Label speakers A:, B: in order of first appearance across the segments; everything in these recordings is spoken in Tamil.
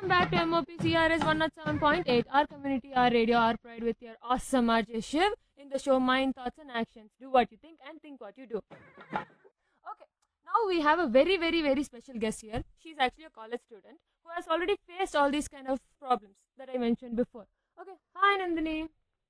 A: Welcome back to MOP CRS 107.8, our community, our radio, our pride with your awesome RJ Shiv in the show Mind, Thoughts and Actions. Do what you think and think what you do. Okay, now we have a very, very, very special guest here. She's actually a college student who has already faced all these kind of problems that I mentioned before. Okay, hi Nandini.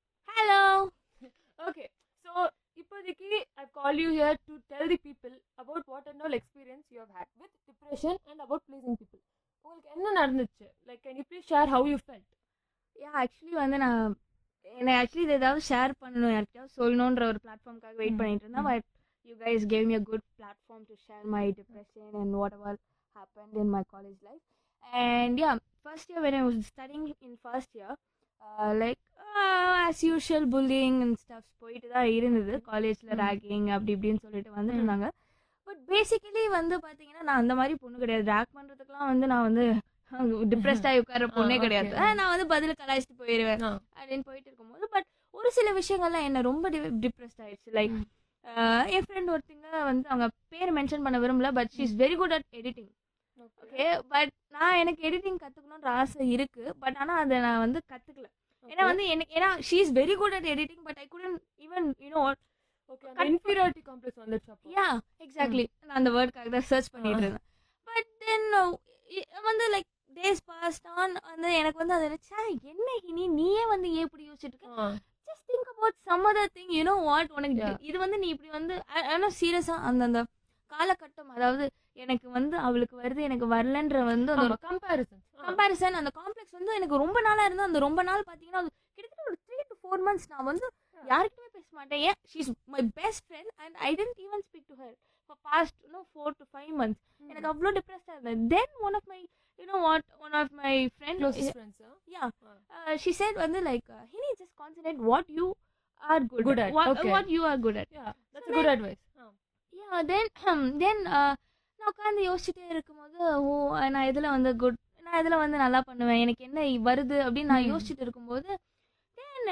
B: Hello.
A: Okay, so இப்போதைக்கு I've called you here to tell the people about what and all experience you have had with depression and about pleasing people. உங்களுக்கு என்ன நடந்துச்சு like can you please share how you felt
B: yeah actually வந்து நான் என்னை ஆக்சுவலி இது ஏதாவது ஷேர் பண்ணணும் யார்கிட்டயாவது சொல்லணுன்ற ஒரு பிளாட்ஃபார்ம்காக வெயிட்
A: ம்,
B: பண்ணிட்டு இருந்தேன்
A: ம்.
B: But you guys gave me a good platform to share my depression and whatever happen in my college life and yeah first year when I was studying in first year like as usual bullying and stuffs போயிட்டு தான் இருந்தது காலேஜில்
A: ம்.
B: ரேக்கிங் அப்படி இப்படின்னு சொல்லிட்டு வந்துட்டு
A: ம்.
B: இருந்தாங்க பட் பேசிக்கலி வந்து பார்த்தீங்கன்னா நான் அந்த மாதிரி பொண்ணு கிடையாது ரேக் பண்ணுறதுக்குலாம் வந்து நான் வந்து டிப்ரெஸ்டாகி உட்கார பொண்ணே
A: okay.
B: கிடையாது ஆ, நான் வந்து பதில் கலாய்ச்சிட்டு போயிடுவேன் அப்படின்னு போயிட்டு இருக்கும்போது பட் ஒரு சில விஷயங்கள்லாம் என்ன ரொம்ப டிப்ரெஸ்ட் ஆயிடுச்சு லைக்
A: ம்.
B: என் ஃப்ரெண்ட் ஒருத்தங்க வந்து அவங்க பேர் மென்ஷன் பண்ண விரும்பல but she is very good at editing okay but நான் எனக்கு எடிட்டிங் கற்றுக்கணுன்ற ஆசை இருக்கு பட் ஆனால் அதை நான் வந்து கற்றுக்கல ஏன்னா வந்து எனக்கு ஏன்னா she is very good at editing but I couldn't even you know
A: okay அந்த இன்ஃபீரியாரிட்டி காம்ப்ளெக்ஸ் வந்துச்சு அப்போ
B: யா எக்ஸாக்ட்லி நான் அந்த வேர்டுக்காக தான் சர்ச் பண்ணிட்டு இருந்தேன் பட் தென் வந்து லைக் டேஸ் பாஸ்ட் ஆன் வந்து எனக்கு வந்து அது ச்சே, என்ன இனி நீயே வந்து ஏன் இப்படி யோசிச்சுட்டு இருக்க just think about some other thing you know what உனக்கு
A: Yeah.
B: இது வந்து நீ இப்படி வந்து ஆனால் சீரியஸாக அந்த அந்த காலகட்டம் அதாவது எனக்கு வந்து அவளுக்கு வருது எனக்கு வரலன்ற வந்து அந்த
A: ஆமா கம்பேரிசன்
B: கம்பேரிசன் அந்த காம்ப்ளெக்ஸ் வந்து எனக்கு ரொம்ப நாளா இருந்தா அந்த ரொம்ப நாள் பாத்தீங்கன்னா அது கிட்டத்தட்ட ஒரு த்ரீ டு ஃபோர் மந்த்ஸ் நான் வந்து யாருக்கிட்டமே பேச மாட்டேன் ஏன் she's my best friend and I didn't even speak to her for past no four to five months எனக்கு அவ்வளோ டிப்ரெஸ்டாக இருந்தேன் then one of my you know what one of my friend
A: closest friends
B: yeah she said வந்து like honey just concentrate what you are good
A: Good at, okay.
B: What you are good at
A: yeah that's good advice
B: yeah then then நான் உட்காந்து யோசிச்சுட்டே இருக்கும்போது ஓ நான் இதில் வந்து குட் நான் இதில் வந்து நல்லா பண்ணுவேன் எனக்கு என்ன வருது அப்படின்னு நான்
A: ம்.
B: யோசிச்சுட்டு இருக்கும்போது then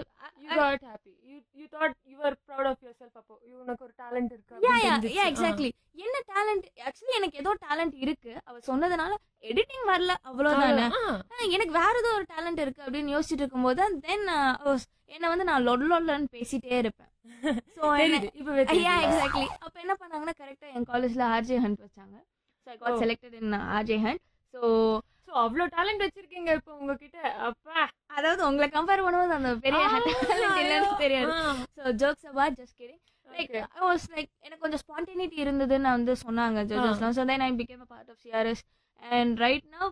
A: you got happy you you thought you are proud of yourself அப்போ you உனக்கு ஒரு டேலண்ட் இருக்கு
B: யா
A: அப்படின்னு
B: யா
A: தெரிஞ்சுச்சு.
B: Yeah
A: ah.
B: எக்ஸாக்ட்லி என்ன டேலண்ட் ஆக்சுவலி எனக்கு ஏதோ டேலண்ட் இருக்கு அவ சொன்னதுனால எடிட்டிங் வரல அவ்வளோதானே
A: ஆ.
B: ஆ, எனக்கு வேற ஏதோ ஒரு டேலண்ட் இருக்கு அப்படின்னு யோசிச்சுட்டு இருக்கும்போது தென் என்ன வந்து நான் லொட் லொல்லன்னு பேசிட்டே இருப்பேன் ஸோ
A: தெரியுது இப்பவே
B: யா
A: தெரியுது.
B: எக்ஸாக்ட்லி அப்போ என்ன பண்ணாங்கன்னா கரெக்டாக என் காலேஜில் ஆர்ஜே ஹண்ட் வச்சாங்க so I
A: Oh.
B: Got selected in RJ hunt so
A: So, அவ்வளோ டேலண்ட் வச்சிருக்கீங்க இப்போ உங்ககிட்ட அப்பா
B: அதாவது உங்களை கம்பேர் பண்ணும்போது அந்த பெரிய
A: ஆ,
B: டேலண்ட் இல்லைன்னு தெரியாது
A: ah.
B: So jokes about just cringe like
A: Okay.
B: I was like எனக்கு கொஞ்சம் ஸ்பான்டேனிட்டி இருந்ததுன்னு வந்து சொன்னாங்க ஜட்ஜஸ்லாம் so then I became a part of CRS and right now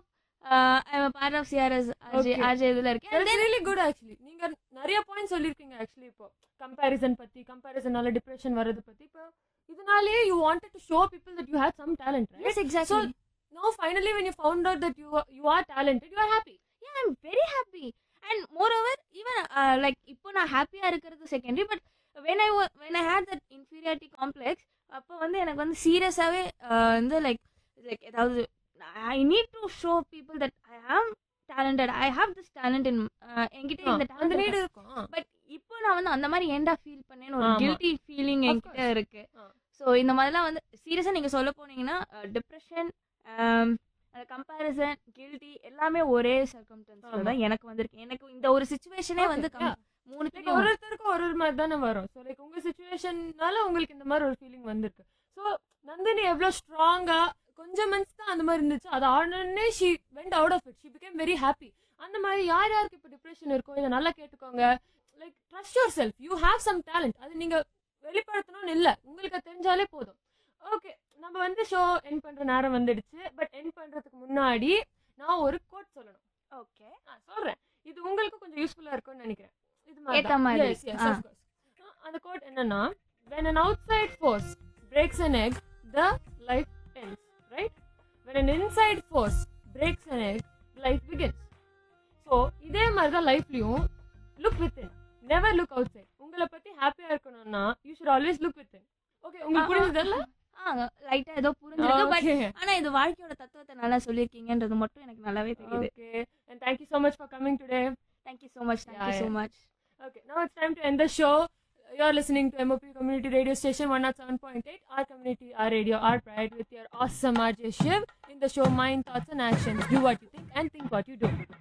B: I am part of CRS RJ
A: Okay.
B: RJ இதில் இருக்கேன்
A: That's really good actually. நீங்க நிறைய பாயிண்ட் சொல்லிருக்கீங்க ஆக்சுவலி இப்போ கம்பேரிசன் பத்தி கம்பேரிசனால டிப்ரெஷன் வர்றது பத்தி இப்போ இதனாலேயே you wanted to show people that you had some talent right
B: yes exactly
A: no finally when you found out that you are, you are talented you are happy
B: yeah i'm very happy and moreover even uh, like இப்போ நான் ஹாப்பியா இருக்கிறது secondary but when i wa- when i had that inferiority complex அப்போ வந்து எனக்கு வந்து சீரியஸாவே வந்து லைக் லைக் ஏதாவது I need to show people that I am talented I have this talent in என்கிட்ட இந்த
A: அந்த
B: talent
A: நீடு
B: இருக்கு.
A: இருக்கும்
B: பட் இப்போ நான் வந்து அந்த மாதிரி ஏன்டா ஃபீல் பண்ணேன்னு ஒரு
A: ஆமா.
B: கில்ட்டி ஃபீலிங்
A: Of
B: என்கிட்ட
A: course.
B: இருக்கு
A: ஆ.
B: ஸோ இந்த மாதிரிலாம் வந்து சீரியஸாக நீங்கள் சொல்ல போனீங்கன்னா டிப்ரெஷன் கம்பேரிசன் கில்ட்டி எல்லாமே ஒரே சர்க்கம்டன்ஸ்ல
A: ஆமா.
B: தான் எனக்கு வந்திருக்கு எனக்கு இந்த ஒரு சுச்சுவேஷனே
A: Okay,
B: வந்து
A: yeah.
B: மூணு
A: லைக் ஒரு ஒருத்தருக்கும் ஒரு ஒரு மாதிரி தானே வரும் ஸோ லைக் உங்க சுச்சுவேஷன்னால உங்களுக்கு இந்த மாதிரி ஒரு ஃபீலிங் வந்திருக்கு ஸோ நந்தினி எவ்வளோ ஸ்ட்ராங்கா கொஞ்சம் மந்த்ஸ் தான் அந்த மாதிரி இருந்துச்சு அது ஆடனே she went out of it she became very happy அந்த மாதிரி யார் யாருக்கு இப்போ டிப்ரெஷன் இருக்கோ இதை நல்லா கேட்டுக்கோங்க like trust yourself you have some talent அது நீங்க வெளிப்படுத்தணும்னு இல்லை உங்களுக்கு அது தெரிஞ்சாலே போதும் ஓகே நம்ம வந்து ஷோ என் பண்ற நேரம் வந்துடுச்சு பட் என் பண்றதுக்கு முன்னாடி நான் ஒரு கோட் சொல்லணும்
B: ஓகே
A: ஆ, சொல்றேன் இது உங்களுக்கு கொஞ்சம் யூஸ்ஃபுல்லா இருக்கும்னு நினைக்கிறேன் இது
B: ஏத்த மாதிரி.
A: Yes, yes,
B: ah.
A: of course. ஆ, அந்த கோட் என்னன்னா when an outside force breaks an egg the life ends right when an inside force breaks an egg life begins so இதே மாதிரி தான் லைஃப்லயும் look within never look outside உங்களை பத்தி ஹாப்பியா இருக்கணும்னா you should always look within okay உங்களுக்கு
B: ஆ, ஆ.
A: புரிஞ்சதுல்ல
B: ஆ லைட்டா ஏதோ புரிஞ்சிருக்கு பட்
A: Okay.
B: ஆனா இது வாழ்க்கையோட தத்துவத்தை நல்லா சொல்லியிருக்கீங்கன்றது மட்டும் எனக்கு நல்லாவே தெரியுது
A: Okay. And thank you so much for coming today.
B: Thank you so much thank you
A: Yeah,
B: so
A: yeah.
B: மச்
A: Okay, now it's time to end the show. You're listening to MOP Community Radio Station 107.8, our community, our radio, our pride, with your awesome RJ Shiv in the show Mind, Thoughts, and Actions. Do what you think and think what you do